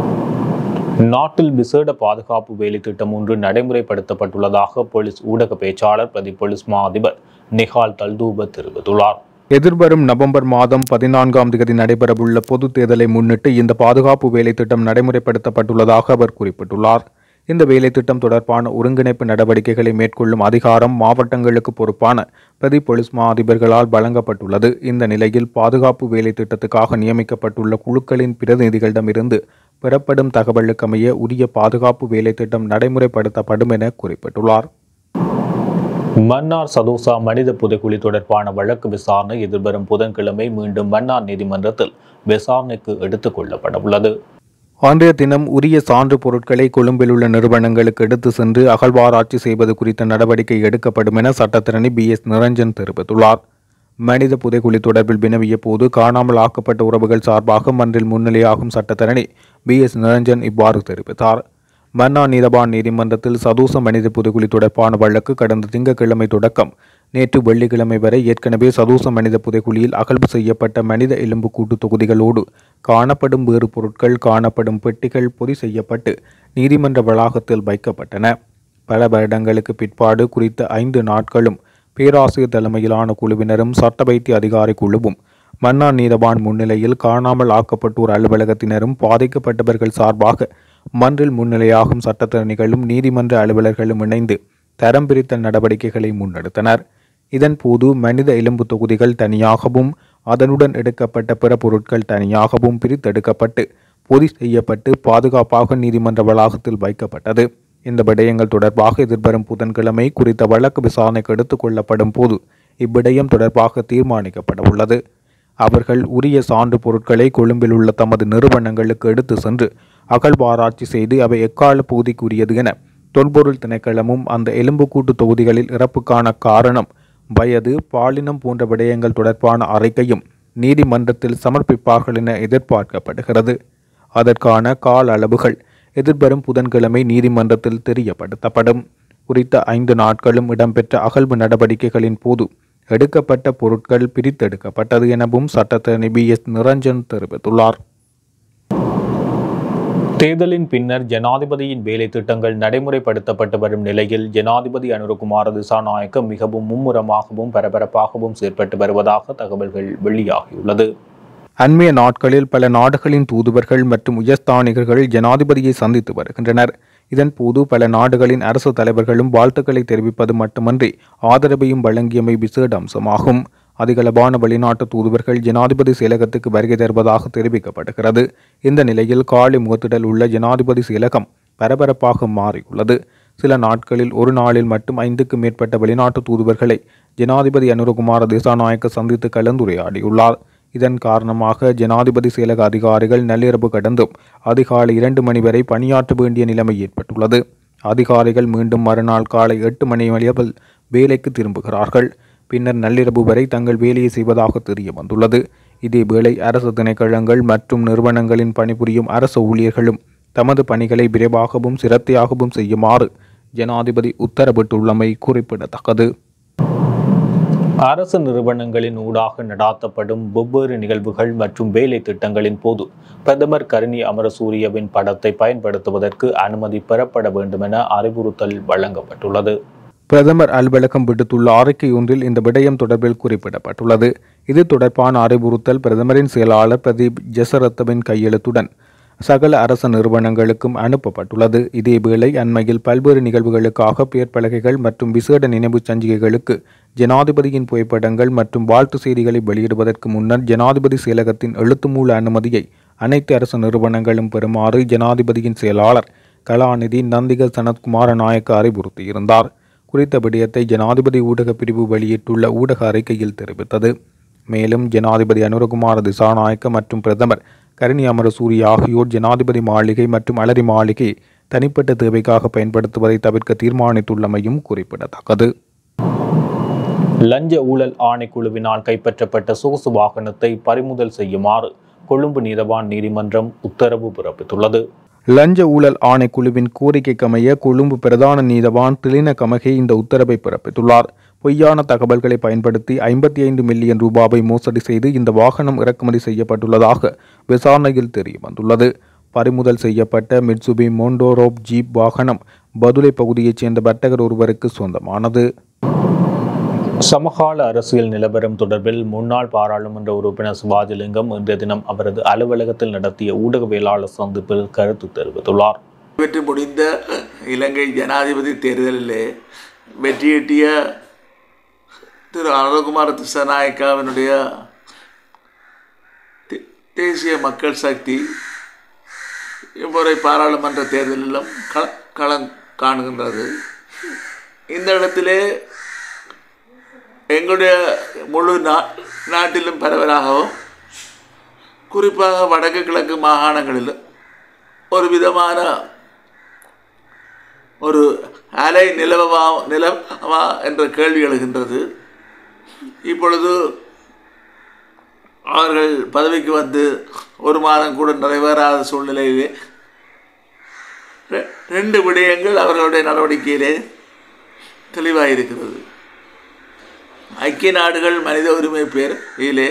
நாட்டில் விசேட பாதுகாப்பு வேலை திட்டம் ஒன்று நடைமுறைப்படுத்தப்பட்டுள்ளதாக போலீஸ் ஊடக பேச்சாளர் பிரதி போலீஸ் மா அதிபர் நிஹால் தல்தூப தெரிவித்துள்ளார் எதிர்வரும் நவம்பர் மாதம் பதினான்காம் தேதி நடைபெறவுள்ள பொதுத் தேர்தலை முன்னிட்டு இந்த பாதுகாப்பு வேலை திட்டம் நடைமுறைப்படுத்தப்பட்டுள்ளதாக அவர் குறிப்பிட்டுள்ளார் இந்த வேலை திட்டம் தொடர்பான ஒருங்கிணைப்பு நடவடிக்கைகளை மேற்கொள்ளும் அதிகாரம் மாவட்டங்களுக்கு பொறுப்பான பிரதி போலீஸ் மா அதிபர்களால் வழங்கப்பட்டுள்ளது இந்த நிலையில் பாதுகாப்பு வேலை திட்டத்துக்காக நியமிக்கப்பட்டுள்ள குழுக்களின் பிரதிநிதிகளிடமிருந்து பெறப்படும் தகவலுக்கமைய உரிய பாதுகாப்பு வேலை திட்டம் நடைமுறைப்படுத்தப்படும் என குறிப்பிட்டுள்ளார் மன்னார் சதோசா மனித புதைக்குழி தொடர்பான வழக்கு விசாரணை எதிர்வரும் புதன்கிழமை மீண்டும் மன்னார் நீதிமன்றத்தில் விசாரணைக்கு எடுத்துக் கொள்ளப்பட உள்ளது அன்றைய தினம் உரிய சான்று பொருட்களை கொழும்பில் உள்ள நிறுவனங்களுக்கு எடுத்து சென்று அகழ்வாராய்ச்சி செய்வது குறித்த நடவடிக்கை எடுக்கப்படும் என சட்டத்திரணி பி எஸ் நிரஞ்சன் தெரிவித்துள்ளார் மனித புதைக்குழி தொடர்பில் வினவிய போது காணாமல் ஆக்கப்பட்ட உறவுகள் சார்பாக மன்றில் முன்னிலையாகும் சட்டத்தரணி பி எஸ் நிரஞ்சன் இவ்வாறு தெரிவித்தார் மன்னா நீதவான் நீதிமன்றத்தில் சதூச மனித புதைக்குழி தொடர்பான வழக்கு கடந்த திங்கட்கிழமை தொடக்கம் நேற்று வெள்ளிக்கிழமை வரை ஏற்கனவே சதூச மனித புதைக்குழியில் அகழ்வு செய்யப்பட்ட மனித எலும்பு கூட்டு தொகுதிகளோடு காணப்படும் வேறு பொருட்கள் காணப்படும் பெட்டிகள் பொதி செய்யப்பட்டு நீதிமன்ற வளாகத்தில் வைக்கப்பட்டன பல வருடங்களுக்கு பிற்பாடு குறித்த ஐந்து நாட்களும் பேராசிரியர் தலைமையிலான குழுவினரும் சட்ட வைத்திய அதிகாரி குழுவும் மன்னார் நீதவான் முன்னிலையில் காணாமல் ஆக்கப்பட்டோர் அலுவலகத்தினரும் பாதிக்கப்பட்டவர்கள் சார்பாக மன்றில் முன்னிலையாகும் சட்டத்தரணிகளும் நீதிமன்ற அலுவலர்களும் இணைந்து தரம் பிரித்தல் நடவடிக்கைகளை முன்னெடுத்தனர் இதன்போது மனித எலும்பு தொகுதிகள் தனியாகவும் அதனுடன் எடுக்கப்பட்ட பிற பொருட்கள் தனியாகவும் பிரித்தெடுக்கப்பட்டு பொதி செய்யப்பட்டு பாதுகாப்பாக நீதிமன்ற வளாகத்தில் வைக்கப்பட்டது இந்த விடயங்கள் தொடர்பாக எதிர்வரும் புதன்கிழமை குறித்த வழக்கு விசாரணைக்கு எடுத்துக் கொள்ளப்படும் போது இவ்விடயம் தொடர்பாக தீர்மானிக்கப்பட உள்ளது அவர்கள் உரிய சான்று பொருட்களை கொழும்பில் உள்ள தமது நிறுவனங்களுக்கு எடுத்து சென்று அகழ்வாராய்ச்சி செய்து அவை எக்கால பகுதிக்குரியது என தொல்பொருள் திணைக்களமும் அந்த எலும்புக்கூட்டு தொகுதிகளில் இறப்புக்கான காரணம் வயது பாலினம் போன்ற விடயங்கள் தொடர்பான அறிக்கையும் நீதிமன்றத்தில் சமர்ப்பிப்பார்கள் என எதிர்பார்க்கப்படுகிறது அதற்கான கால அளவுகள் எதிர்வரும் புதன்கிழமை நீதிமன்றத்தில் தெரியப்படுத்தப்படும் குறித்த ஐந்து நாட்களும் இடம்பெற்ற அகழ்வு நடவடிக்கைகளின் போது எடுக்கப்பட்ட பொருட்கள் பிரித்தெடுக்கப்பட்டது எனவும் சட்டத்தரணி பி எஸ் நிரஞ்சன் தெரிவித்துள்ளார் தேர்தலின் பின்னர் ஜனாதிபதியின் வேலை திட்டங்கள் நடைமுறைப்படுத்தப்பட்டு வரும் நிலையில் ஜனாதிபதி அனுரகுமார திசாநாயக்க மிகவும் மும்முரமாகவும் பரபரப்பாகவும் செயற்பட்டு வருவதாக தகவல்கள் வெளியாகியுள்ளது அண்மைய நாட்களில் பல நாடுகளின் தூதுவர்கள் மற்றும் உயர்ஸ்தானிகர்கள் ஜனாதிபதியை சந்தித்து வருகின்றனர் இதன்போது பல நாடுகளின் அரசு தலைவர்களும் வாழ்த்துக்களை தெரிவிப்பது மட்டுமன்றி ஆதரவையும் வழங்கியமை விசேட அம்சமாகும் அதிகளவான வெளிநாட்டு தூதுவர்கள் ஜனாதிபதி செயலகத்துக்கு வருகை தருவதாக தெரிவிக்கப்படுகிறது இந்த நிலையில் காலி முகத்திடல் உள்ள ஜனாதிபதி செயலகம் பரபரப்பாக மாறியுள்ளது சில நாட்களில் ஒரு நாளில் மட்டும் ஐந்துக்கு மேற்பட்ட வெளிநாட்டு தூதுவர்களை ஜனாதிபதி அனுரகுமார திசாநாயக்க சந்தித்து கலந்துரையாடியுள்ளார் இதன் காரணமாக ஜனாதிபதி செயலக அதிகாரிகள் நள்ளிரவு கடந்தும் அதிகாலை இரண்டு மணி வரை பணியாற்ற வேண்டிய நிலைமை ஏற்பட்டுள்ளது அதிகாரிகள் மீண்டும் மறுநாள் காலை எட்டு மணி அளவில் வேலைக்கு திரும்புகிறார்கள் பின்னர் நள்ளிரவு வரை தங்கள் வேலையை செய்வதாக தெரிய வந்துள்ளது இதேவேளை அரசு திணைக்களங்கள் மற்றும் நிறுவனங்களின் பணிபுரியும் அரசு ஊழியர்களும் தமது பணிகளை விரைவாகவும் சிரத்தையாகவும் செய்யுமாறு ஜனாதிபதி உத்தரவிட்டுள்ளமை குறிப்பிடத்தக்கது அரசு நிறுவனங்களின் ஊடாக நடாத்தப்படும் வெவ்வேறு நிகழ்வுகள் மற்றும் வேலை திட்டங்களின் போது பிரதமர் கருணி அமரசூரியவின் படத்தை பயன்படுத்துவதற்கு அனுமதி பெறப்பட வேண்டுமென அறிவுறுத்தல் வழங்கப்பட்டுள்ளது பிரதமர் அலுவலகம் விடுத்துள்ள அறிக்கை ஒன்றில் இந்த விடயம் தொடர்பில் குறிப்பிடப்பட்டுள்ளது இது தொடர்பான அறிவுறுத்தல் பிரதமரின் செயலாளர் பிரதீப் ஜெசரத்தவின் கையெழுத்துடன் சகல அரசு நிறுவனங்களுக்கும் அனுப்பப்பட்டுள்ளது இதேவேளை அண்மையில் பல்வேறு நிகழ்வுகளுக்காக பெயர் பலகைகள் மற்றும் விசேட நினைவுச் சஞ்சிகைகளுக்கு ஜனாதிபதியின் புகைப்படங்கள் மற்றும் வாழ்த்து செய்திகளை வெளியிடுவதற்கு முன்னர் ஜனாதிபதி செயலகத்தின் எழுத்துமூல அனுமதியை அனைத்து அரசு நிறுவனங்களும் பெறுமாறு ஜனாதிபதியின் செயலாளர் கலாநிதி நந்திக சனத்குமார நாயக்க அறிவுறுத்தியிருந்தார் குறித்த விடயத்தை ஜனாதிபதி ஊடகப் பிரிவு வெளியிட்டுள்ள ஊடக அறிக்கையில் தெரிவித்தது மேலும் ஜனாதிபதி அனுரகுமார திசாநாயக்க மற்றும் பிரதமர் கருணி அமரசூரிய ஆகியோர் ஜனாதிபதி மாளிகை மற்றும் அலரி மாளிகை தனிப்பட்ட தேவைக்காக பயன்படுத்துவதை தவிர்க்க தீர்மானித்துள்ளமையும் குறிப்பிடத்தக்கது லஞ்ச ஊழல் ஆணைக்குழுவினால் கைப்பற்றப்பட்ட சொகுசு வாகனத்தை பறிமுதல் செய்யுமாறு கொழும்பு நீதவான் நீதிமன்றம் உத்தரவு பிறப்பித்துள்ளது லஞ்ச ஊழல் ஆணைக்குழுவின் கோரிக்கைக்கமைய கொழும்பு பிரதான நீதவான் திலின கமகே இந்த உத்தரவை பிறப்பித்துள்ளார் பொய்யான தகவல்களை பயன்படுத்தி ஐம்பத்தி ஐந்து மில்லியன் ரூபாவை மோசடி செய்து இந்த வாகனம் இறக்குமதி செய்யப்பட்டுள்ளதாக விசாரணையில் தெரிய வந்துள்ளது பறிமுதல் செய்யப்பட்ட மிட்சுபி மோண்டோரோப் ஜீப் வாகனம் பதுளை பகுதியைச் சேர்ந்த வர்த்தகர் ஒருவருக்கு சொந்தமானது சமகால அரசியல் நிலவரம் தொடர்பில் முன்னாள் பாராளுமன்ற உறுப்பினர் சிவாஜிலிங்கம் இன்றைய தினம் அவரது அலுவலகத்தில் நடத்திய ஊடகவியலாளர் சந்திப்பில் கருத்து தெரிவித்துள்ளார் வெற்றி முடிந்த இலங்கை ஜனாதிபதி தேர்தலிலே வெற்றியீட்டிய திரு அனுகுமார திசநாயக்காவினுடைய தே- தேசிய மக்கள் சக்தி இம்முறை பாராளுமன்ற தேர்தலிலும் கள களம் காணுகின்றது இந்த இடத்திலே எங்களுடைய முழு நா நாட்டிலும் பரவலாகவும் குறிப்பாக வடக்கு கிழக்கு மாகாணங்களிலும் ஒரு விதமான ஒரு அலை நிலவமா நிலவா என்ற கேள்வி எழுகின்றது இப்பொழுது அவர்கள் பதவிக்கு வந்து ஒரு மாதம் கூட நிறைவேறாத சூழ்நிலையிலே ரெ- ரெண்டு விடயங்கள் அவர்களுடைய நடவடிக்கையிலே தெளிவாக இருக்கிறது ஐக்கிய நாடுகள் மனித உரிமை பேரிலே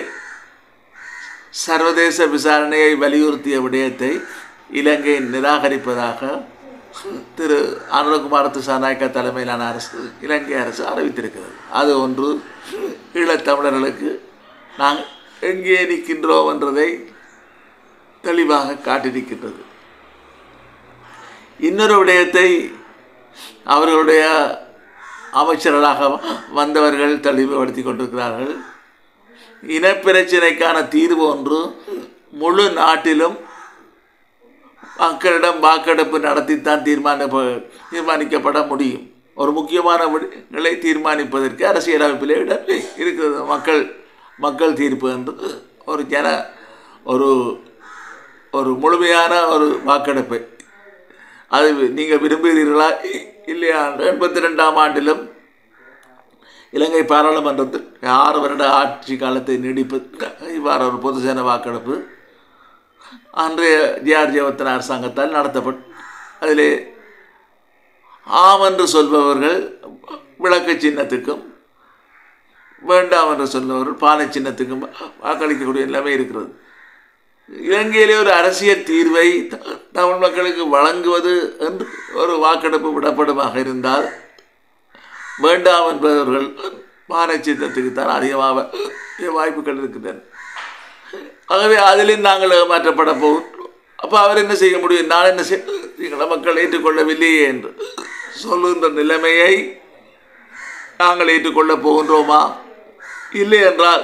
சர்வதேச விசாரணையை வலியுறுத்திய விடயத்தை இலங்கை நிராகரிப்பதாக திரு அனுரகுமார திசாநாயக்கா தலைமையிலான அரசு இலங்கை அரசு அறிவித்திருக்கிறது அது ஒன்று ஈழத்தமிழர்களுக்கு நாங்கள் எங்கே நிற்கின்றோம் என்றதை தெளிவாக காட்டியிருக்கின்றது இன்னொரு விடயத்தை அவர்களுடைய அமைச்சர்களாக வந்தவர்கள் தெளிவுபடுத்தி கொண்டிருக்கிறார்கள் இனப்பிரச்சினைக்கான தீர்வு ஒன்று முழு நாட்டிலும் மக்களிடம் வாக்கெடுப்பு நடத்தித்தான் தீர்மான தீர்மானிக்கப்பட முடியும் ஒரு முக்கியமான விடயங்களை தீர்மானிப்பதற்கு அரசியலமைப்பிலே இடம் இருக்கிறது மக்கள் மக்கள் தீர்ப்பு என்று ஒரு ஜன ஒரு ஒரு முழுமையான ஒரு வாக்கெடுப்பை அது நீங்கள் விரும்புகிறீர்களா இல்லையா என்று எண்பத்தி ரெண்டாம் ஆண்டிலும் இலங்கை பாராளுமன்றத்தில் ஆறு வருட ஆட்சி காலத்தை நீடிப்பது இவ்வாறு ஒரு பொதுசேன வாக்கெடுப்பு அன்றைய ஜிஆர் ஜெயவர்த்தன அரசாங்கத்தால் நடத்தப்பட்டு அதிலே ஆம் என்று சொல்பவர்கள் விளக்கு சின்னத்துக்கும் வேண்டாம் என்று சொல்பவர்கள் பானை சின்னத்துக்கும் வாக்களிக்கக்கூடிய நிலைமை இருக்கிறது இலங்கையிலே ஒரு அரசியல் தீர்வை த- தமிழ் மக்களுக்கு வழங்குவது என்று ஒரு வாக்கெடுப்பு விடப்படுமாக இருந்தால் வேண்டாம் என்பவர்கள் பானை சின்னத்துக்கு தான் அதிகமாக வாய்ப்புகள் இருக்கின்றன ஆகவே அதிலும் நாங்கள் ஏமாற்றப்பட போகின்றோம் அப்போ அவர் என்ன செய்ய முடியும் நான் என்ன செய்ய எங்களை மக்கள் ஏற்றுக்கொள்ளவில்லையே என்று சொல்லுகின்ற நிலைமையை நாங்கள் ஏற்றுக்கொள்ளப் போகின்றோமா இல்லை என்றால்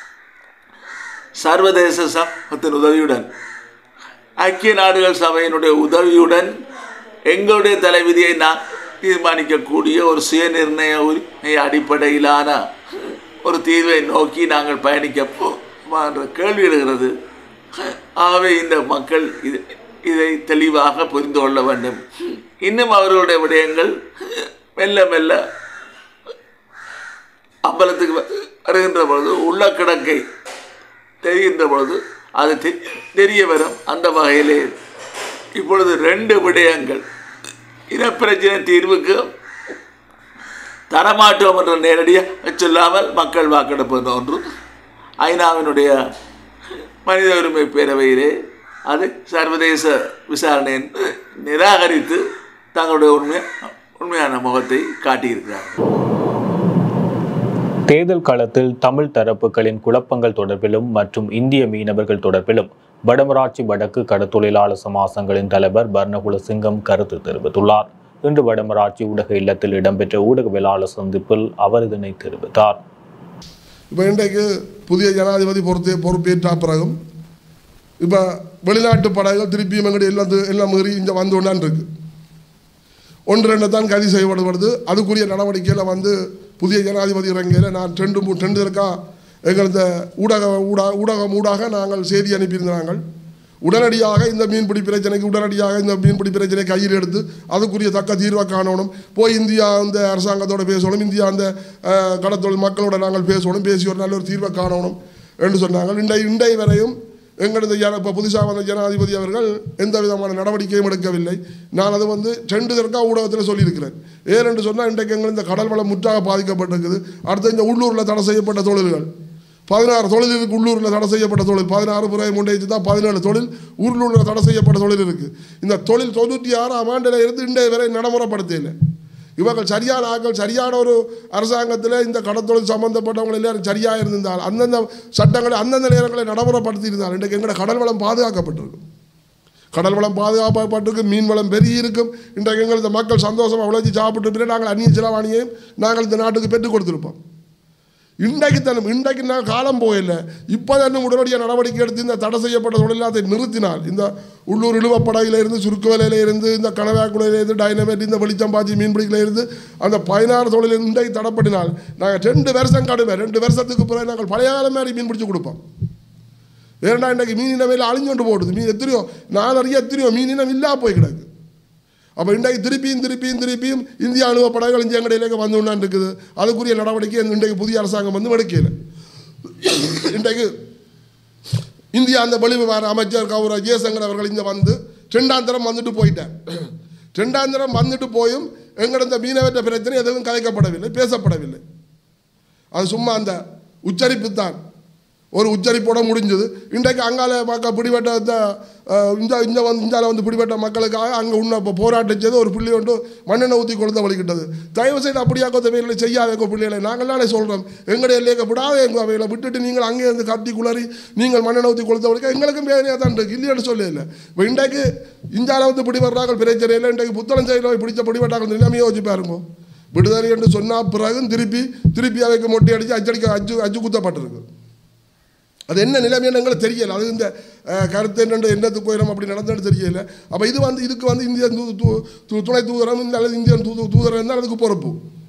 சர்வதேச சமூகத்தின் உதவியுடன் ஐக்கிய நாடுகள் சபையினுடைய உதவியுடன் எங்களுடைய தலைவிதியை நான் தீர்மானிக்கக்கூடிய ஒரு சுயநிர்ணய உரிமை அடிப்படையிலான ஒரு தீர்வை நோக்கி நாங்கள் பயணிக்க போமா என்ற கேள்வி எழுகிறது ஆகவே இந்த மக்கள் இது இதை தெளிவாக புரிந்து கொள்ள வேண்டும் இன்னும் அவர்களுடைய விடயங்கள் மெல்ல மெல்ல அம்பலத்துக்கு வ- வருகின்ற பொழுது உள்ள கிடக்கை தெரிகின்ற பொழுது அது தெ- தெரிய வரும் அந்த வகையிலே இப்பொழுது ரெண்டு விடயங்கள் இனப்பிரச்சனை தீர்வுக்கு தரமாட்டோம் என்ற நேரடியாக சொல்லாமல் மக்கள் வாக்கெடுப்பது ஒன்று ஐநாவினுடைய மனித உரிமை பேரவையிலே அது சர்வதேச விசாரணை என்று நிராகரித்து தங்களுடைய உண்மை உண்மையான முகத்தை காட்டியிருக்கிறார்கள் தேர்தல் களத்தில் தமிழ் தரப்புகளின் குழப்பங்கள் தொடர்பிலும் மற்றும் இந்திய மீனவர்கள் தொடர்பிலும் வடமராட்சி வடக்கு கடத்தொழிலாளர் சமாசங்களின் தலைவர் பர்ணகுல சிங்கம் கருத்து தெரிவித்துள்ளார் இன்று வடமராட்சி ஊடக இல்லத்தில் இடம்பெற்ற ஊடகவியலாளர் சந்திப்பில் அவர் இதனை தெரிவித்தார் இப்போ இன்றைக்கு புதிய ஜனாதிபதி பொறுத்து பொறுப்பேற்ற பிறகும் இப்போ வெளிநாட்டு படைகள் திருப்பியும் எங்கடைய எல்லாம் து- எல்லாம் மீறி இங்கே வந்து கொண்டான் இருக்கு ஒன்று ரெண்டு தான் கைது செய்யப்படுவது அதுக்குரிய நடவடிக்கையில் வந்து புதிய ஜனாதிபதி இறங்கையில் நான் ரெண்டு மூ ரெண்டு இருக்கா எங்களது ஊடக ஊடக ஊடகம் ஊடாக நாங்கள் செய்தி அனுப்பியிருந்தாங்கள் உடனடியாக இந்த மீன்பிடி பிரச்சனைக்கு உடனடியாக இந்த மீன்பிடி பிரச்சனை கையில் எடுத்து அதுக்குரிய தக்க தீர்வை காணணும் போய் இந்தியா அந்த அரசாங்கத்தோட பேசணும் இந்தியா அந்த அஹ், கடத்தொழில் மக்களோட நாங்கள் பேசணும் பேசி ஒரு நல்ல ஒரு தீர்வை காணணும் என்று சொன்னாங்க இன்றை இன்றை வரையும் எங்களது ஜன இப்போ புதுசாக வந்த ஜனாதிபதி அவர்கள் எந்த விதமான நடவடிக்கையும் எடுக்கவில்லை நான் அது வந்து ரெண்டு தற்கா ஊடகத்தில் சொல்லியிருக்கிறேன் ஏனென்று சொன்னால் இன்றைக்கு எங்கள் இந்த கடல் வளம் முற்றாக பாதிக்கப்பட்டிருக்குது அடுத்து இந்த உள்ளூரில் தடை செய்யப்பட்ட தொழில்கள் பதினாறு தொழில் இருக்கு உள்ளூரில் தடை செய்யப்பட்ட தொழில் பதினாறு புறை முண்டைச்சு தான் பதினேழு தொழில் உள்ளூரில் தடை செய்யப்பட்ட தொழில் இருக்குது இந்த தொழில் தொண்ணூற்றி ஆறாம் ஆண்டில் இருந்து இன்றைய வரை நடைமுறைப்படுத்தல இவர்கள் சரியான ஆட்கள் சரியான ஒரு அரசாங்கத்தில் இந்த கடத்தொழில் சம்பந்தப்பட்டவங்க எல்லாரும் சரியாக இருந்திருந்தால் அந்தந்த சட்டங்களை அந்தந்த நேரங்களை நடைமுறைப்படுத்தி இருந்தால் இன்றைக்கு எங்களோட கடல் வளம் பாதுகாக்கப்பட்டிருக்கும் கடல் வளம் பாதுகாக்கப்பட்டிருக்கு மீன் வளம் பெருகி இருக்கும் இன்றைக்கு எங்கள் இந்த மக்கள் சந்தோஷமாக உழைச்சி சாப்பிட்டு பிறகு நாங்கள் அந்நிய செலவாணியையும் நாங்கள் இந்த நாட்டுக்கு பெற்றுக் கொடுத்துருப்போம் இன்றைக்கு தனம் இன்றைக்கு நான் காலம் போயில்லை இப்போ தான் உடனடியாக நடவடிக்கை எடுத்து இந்த தடை செய்யப்பட்ட தொழிலாத்தை நிறுத்தினால் இந்த உள்ளூர் இழுவப்படையில இருந்து சுருக்கு வேலையில இருந்து இந்த கனவாக்குலையில இருந்து டைனமேட் இந்த வெளிச்சம்பாச்சி மீன்பிடிக்கல இருந்து அந்த பதினாறு தொழில் இன்றைக்கு தடைப்படினால் நாங்கள் ரெண்டு வருஷம் கடுமை ரெண்டு வருஷத்துக்கு பிறகு நாங்கள் பழைய காலம் மாதிரி மீன் பிடிச்சி கொடுப்போம் ஏன்னா இன்றைக்கு மீன் இனமையில் அழிஞ்சோண்டு போடுது மீன் எத்தனையோ நான் அறிய எத்தனையோ மீன் இனம் இல்லா போய் கிடக்கு அப்போ இன்றைக்கு திருப்பியும் திருப்பியும் திருப்பியும் இந்திய அணுவ படகுகள் இந்திய கடையிலேயே வந்து கொண்டாந்து இருக்குது அதுக்குரிய நடவடிக்கை இன்றைக்கு புதிய அரசாங்கம் வந்து எடுக்கல இன்றைக்கு இந்தியா அந்த வெளிவிவகார அமைச்சர் கௌரவ ஜெயசங்கர் அவர்கள் இங்கே வந்து ரெண்டாந்தரம் வந்துட்டு போயிட்டார் ரெண்டாந்தரம் வந்துட்டு போயும் எங்களோட இந்த மீனவற்ற பிரச்சனை எதுவும் கலைக்கப்படவில்லை பேசப்படவில்லை அது சும்மா அந்த உச்சரிப்பு தான் ஒரு உச்சரிப்போட முடிஞ்சது இன்றைக்கு அங்கால மக்கள் பிடிபட்ட இந்த அஹ், இந்த இந்த வந்து இந்தியாவில் வந்து பிடிபட்ட மக்களுக்காக அங்கே உன்ன இப்போ போராட்டம் செய்து ஒரு பிள்ளை ஒன்று மண்ணெண்ணெய் ஊற்றி கொழுந்த வலிக்கிட்டது தயவு செய்து அப்படியாக்கோ தவைகளை செய்யாதேக்கோ பிள்ளைகளை நாங்கள் தானே சொல்கிறோம் எங்களுடைய இல்லையக்க விடாத எங்கள் அவைகளை விட்டுட்டு நீங்கள் அங்கே இருந்து கத்தி குளறி நீங்கள் மண்ணெண்ணெய் ஊற்றி கொளுத்த வலிக்க எங்களுக்கும் வேதனையாக தான் இருக்குது இல்லைன்னு சொல்ல இல்லை இப்போ இன்றைக்கு இந்தியாவில் வந்து பிடிபடுறாங்க பிரச்சனை இல்லை இன்றைக்கு புத்தளம் செய்கிறோம் பிடிச்ச பிடிபட்டாங்க நிலைமையை யோசிச்சு பாருங்க விடுதலை என்று சொன்னால் பிறகும் திருப்பி திருப்பி அவைக்கு மொட்டை அடித்து அச்சடிக்க அச்சு அச்சு குத்தப்பட்டிருக்கு அது என்ன நிலைமைன்னு எங்களுக்கு தெரியல அது இந்த அஹ், கருத்து என்னென்று என்னத்துக்கு போயிடும் அப்படி நடந்தது தெரியல அப்போ இது வந்து இதுக்கு வந்து இந்திய தூ தூ- தூ- துணை தூதரம் இந்த அல்லது இந்தியன் தூது தூதரம் இருந்தால் அதுக்கு பொறுப்பு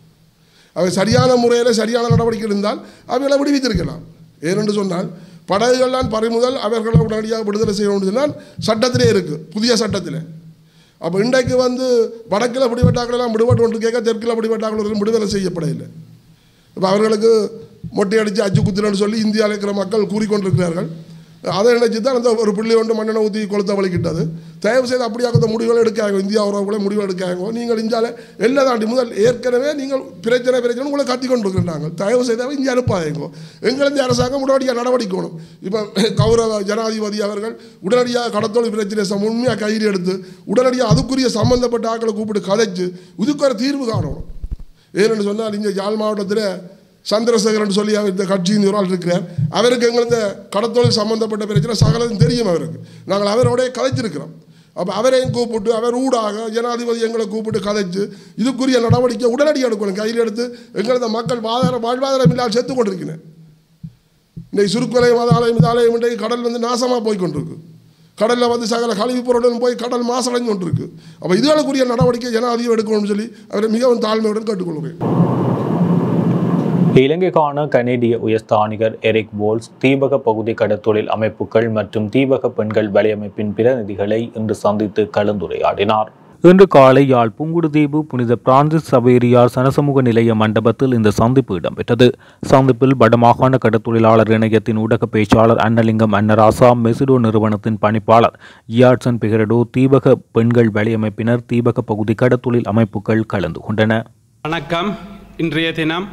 அவை சரியான முறையில் சரியான நடவடிக்கை இருந்தால் அவைகளை விடுவித்திருக்கலாம் ஏனென்று சொன்னால் படகுகள்லாம் பறிமுதல் அவர்களை உடனடியாக விடுதலை செய்ய வேண்டும் சொன்னால் சட்டத்திலே இருக்குது புதிய சட்டத்தில் அப்போ இன்றைக்கு வந்து வடக்கில் பிடிபட்டாக்கள் எல்லாம் விடுபட்டு ஒன்று கேட்க தெற்கில் பிடிபட்டாக்கள் விடுதலை செய்யப்படவில்லை இப்போ அவர்களுக்கு மொட்டை அடித்து அச்சு குத்துறன்னு சொல்லி இந்தியாவில் இருக்கிற மக்கள் கூறிக்கொண்டிருக்கிறார்கள் அதை நினைச்சு தான் அந்த ஒரு புள்ளி ஒன்று மண்ணெண்ணெய் ஊற்றி கொளுத்த வலிக்கிட்டது தயவு செய்து அப்படியாக முடிவுகள் எடுக்காங்க இந்தியா உறவுகளை முடிவு எடுக்காங்க நீங்கள் இந்தியாவில் எல்லாம் தாண்டி முதல் ஏற்கனவே நீங்கள் பிரச்சனை பிரச்சனை உங்களை கத்தி கொண்டு இருக்கிறாங்க தயவு செய்தால் இந்தியா அனுப்பாதீங்க எங்களது அரசாங்கம் உடனடியாக நடவடிக்கணும் இப்போ கௌரவ ஜனாதிபதி அவர்கள் உடனடியாக கடத்தொழில் பிரச்சனை சம- உண்மையாக கையில் எடுத்து உடனடியாக அதுக்குரிய சம்பந்தப்பட்ட ஆட்களை கூப்பிட்டு கதைச்சு இதுக்கு ஒரு தீர்வு காணணும் ஏன்னு சொன்னால் இங்கே யாழ் மாவட்டத்தில் சந்திரசேகரன் சொல்லி அவர் இந்த கட்சியின் ஒரு ஆள் இருக்கிறார் அவருக்கு எங்கள் இந்த கடத்தொழில் சம்பந்தப்பட்ட பிரச்சனை சகலம் தெரியும் அவருக்கு நாங்கள் அவரோடய கதைச்சிருக்கிறோம் அப்போ அவரையும் கூப்பிட்டு அவர் ஊடாக ஜனாதிபதி எங்களை கூப்பிட்டு கதைச்சு இதுக்குரிய நடவடிக்கை உடனடியாக எடுக்கணும் கையில் எடுத்து எங்களது மக்கள் வாதார வாழ்வாதாரம் இல்லாமல் செத்து கொண்டிருக்கிறேன் இன்றைக்கு சுருக்குலையும் ஆலயம் இந்த ஆலயம் இன்றைக்கு கடல் வந்து நாசமாக போய் கொண்டிருக்கு கடலில் வந்து சகல கழிவுப் பொருளுடன் போய் கடல் மாசடைஞ்சு கொண்டிருக்கு அப்போ இதுகளுக்குரிய நடவடிக்கை ஜனாதிபதி எடுக்கணும்னு சொல்லி அவரை மிகவும் தாழ்மையுடன் கேட்டுக்கொள்கிறேன் இலங்கைக்கான கனேடிய உயர்ஸ்தானிகர் எரிக் போல்ஸ் தீபக பகுதி கடத்தொழில் அமைப்புகள் மற்றும் தீபக பெண்கள் வலையமைப்பின் பிரதிநிதிகளை இன்று சந்தித்து கலந்துரையாடினார் இன்று காலை யாழ் புங்குடுதீவு புனித பிரான்சிஸ் சவேரியார் சனசமூக நிலைய மண்டபத்தில் இந்த சந்திப்பு இடம்பெற்றது சந்திப்பில் வடமாகாண கடத்தொழிலாளர் இணையத்தின் ஊடக பேச்சாளர் அன்னலிங்கம் அன்னராசா மெசிடோ நிறுவனத்தின் பணிப்பாளர் இயாட்சன் பிகரடோ தீபக பெண்கள் வலையமைப்பினர் தீபக பகுதி கடத்தொழில் அமைப்புகள் கலந்து கொண்டன வணக்கம் இன்றைய தினம்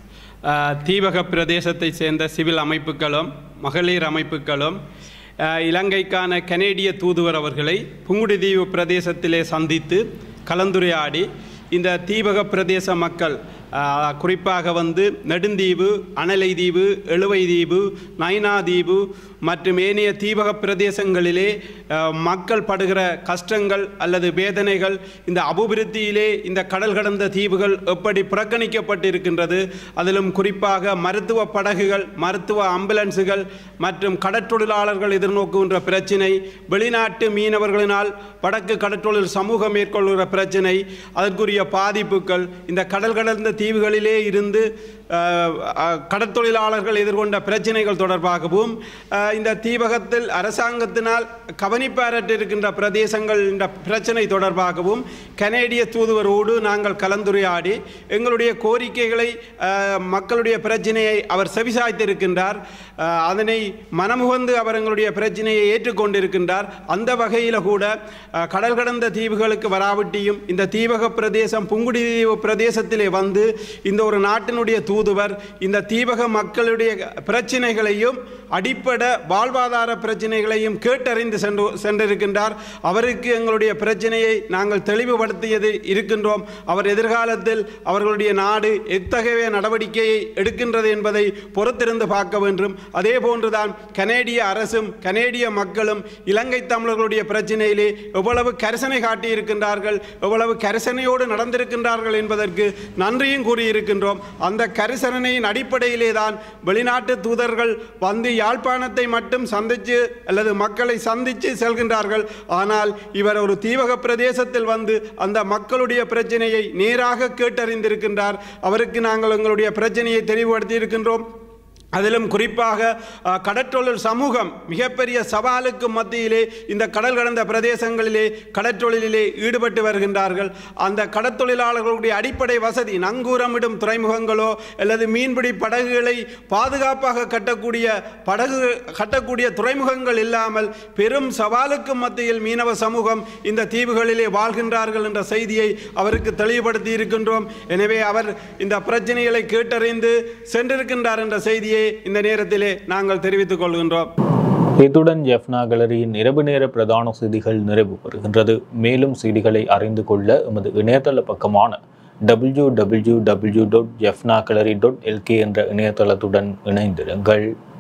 அஹ், தீபக பிரதேசத்தைச் சேர்ந்த சிவில் அமைப்புகளும் மகளிர் அமைப்புகளும் அஹ், இலங்கைக்கான கனேடிய தூதுவர் அவர்களை புங்குடுதீவு பிரதேசத்திலே சந்தித்து கலந்துரையாடி இந்த தீபக பிரதேச மக்கள் அஹ், குறிப்பாக வந்து நெடுந்தீவு அனலை தீவு எழுவை தீவு நைனா தீவு மற்றும் ஏனைய தீபக பிரதேசங்களிலே அஹ், மக்கள் படுகிற கஷ்டங்கள் அல்லது வேதனைகள் இந்த அபிவிருத்தியிலே இந்த கடல் கடந்த தீவுகள் எப்படி புறக்கணிக்கப்பட்டிருக்கின்றது அதிலும் குறிப்பாக மருத்துவ படகுகள் மருத்துவ ஆம்புலன்ஸுகள் மற்றும் கடற்றொழிலாளர்கள் எதிர்நோக்குகின்ற பிரச்சினை வெளிநாட்டு மீனவர்களினால் வடக்கு கடற்றொழில் சமூகம் மேற்கொள்கிற பிரச்சினை அதற்குரிய பாதிப்புகள் இந்த கடல் கடந்த தீவுகளிலே இருந்து அஹ், அஹ், கடற்தொழிலாளர்கள் எதிர்கொண்ட பிரச்சினைகள் தொடர்பாகவும் அஹ், இந்த தீபகத்தில் அரசாங்கத்தினால் கவனிப்பாரற்றிருக்கின்ற பிரதேசங்கள் இந்த பிரச்சனை தொடர்பாகவும் கனேடிய தூதுவரோடு நாங்கள் கலந்துரையாடி எங்களுடைய கோரிக்கைகளை அஹ், மக்களுடைய பிரச்சனையை அவர் செவிசாய்த்திருக்கின்றார் அஹ், அதனை மனமுகந்து அவர் எங்களுடைய பிரச்சனையை ஏற்றுக்கொண்டிருக்கின்றார் அந்த வகையில் கூட அஹ், கடல் கடந்த தீவுகளுக்கு வராவிட்டியும் இந்த தீபக பிரதேசம் புங்குடி தீவு பிரதேசத்திலே வந்து இந்த ஒரு நாட்டினுடைய தூதுவர் இந்த தீபக மக்களுடைய பிரச்சனைகளையும் அடிப்படை வாழ்வாதார பிரச்சனைகளையும் கேட்டறிந்து சென்று சென்றிருக்கின்றார் அவருக்கு எங்களுடைய பிரச்சனையை நாங்கள் தெளிவுபடுத்தியது இருக்கின்றோம் அவர் எதிர்காலத்தில் அவர்களுடைய நாடு எத்தகைய நடவடிக்கையை எடுக்கின்றது என்பதை பொறுத்திருந்து பார்க்க வேண்டும் அதே போன்றுதான் கனேடிய அரசும் கனேடிய மக்களும் இலங்கை தமிழர்களுடைய பிரச்சனையிலே எவ்வளவு கரிசனை காட்டியிருக்கின்றார்கள் எவ்வளவு கரிசனையோடு நடந்திருக்கின்றார்கள் என்பதற்கு நன்றியும் கூறியிருக்கின்றோம் அந்த கரிசனையின் அடிப்படையிலே தான் வெளிநாட்டு தூதர்கள் வந்து யாழ்ப்பாணத்தை மட்டும் சந்தித்து அல்லது மக்களை சந்தித்து செல்கின்றார்கள் ஆனால் இவர் ஒரு தீவக பிரதேசத்தில் வந்து அந்த மக்களுடைய பிரச்சனையை நேராக கேட்டறிந்திருக்கின்றார் அவருக்கு நாங்கள் எங்களுடைய பிரச்சனையை தெளிவுபடுத்தி இருக்கின்றோம் அதிலும் குறிப்பாக அஹ், கடற்றொழில் சமூகம் மிகப்பெரிய சவாலுக்கு மத்தியிலே இந்த கடல் கடந்த பிரதேசங்களிலே கடற்றொழிலிலே ஈடுபட்டு வருகின்றார்கள் அந்த கடற்தொழிலாளர்களுடைய அடிப்படை வசதி நங்கூரமிடும் துறைமுகங்களோ அல்லது மீன்பிடி படகுகளை பாதுகாப்பாக கட்டக்கூடிய படகு கட்டக்கூடிய துறைமுகங்கள் இல்லாமல் பெரும் சவாலுக்கு மத்தியில் மீனவ சமூகம் இந்த தீவுகளிலே வாழ்கின்றார்கள் என்ற செய்தியை அவருக்கு தெளிவுபடுத்தி இருக்கின்றோம் எனவே அவர் இந்த பிரச்சனைகளை கேட்டறிந்து சென்றிருக்கின்றார் என்ற செய்தியை இந்த நேரத்திலே நாங்கள் தெரிவித்துக் கொள்கின்றோம் இத்துடன் ஜெஃப்னா கேலரியின் இரவு நேர பிரதான செய்திகள் நிறைவு பெறுகின்றது மேலும் செய்திகளை அறிந்து கொள்ள எமது இணையதள பக்கமான W W W dot Jaffna dot LK என்ற இணையதளத்துடன் இணைந்திருங்கள்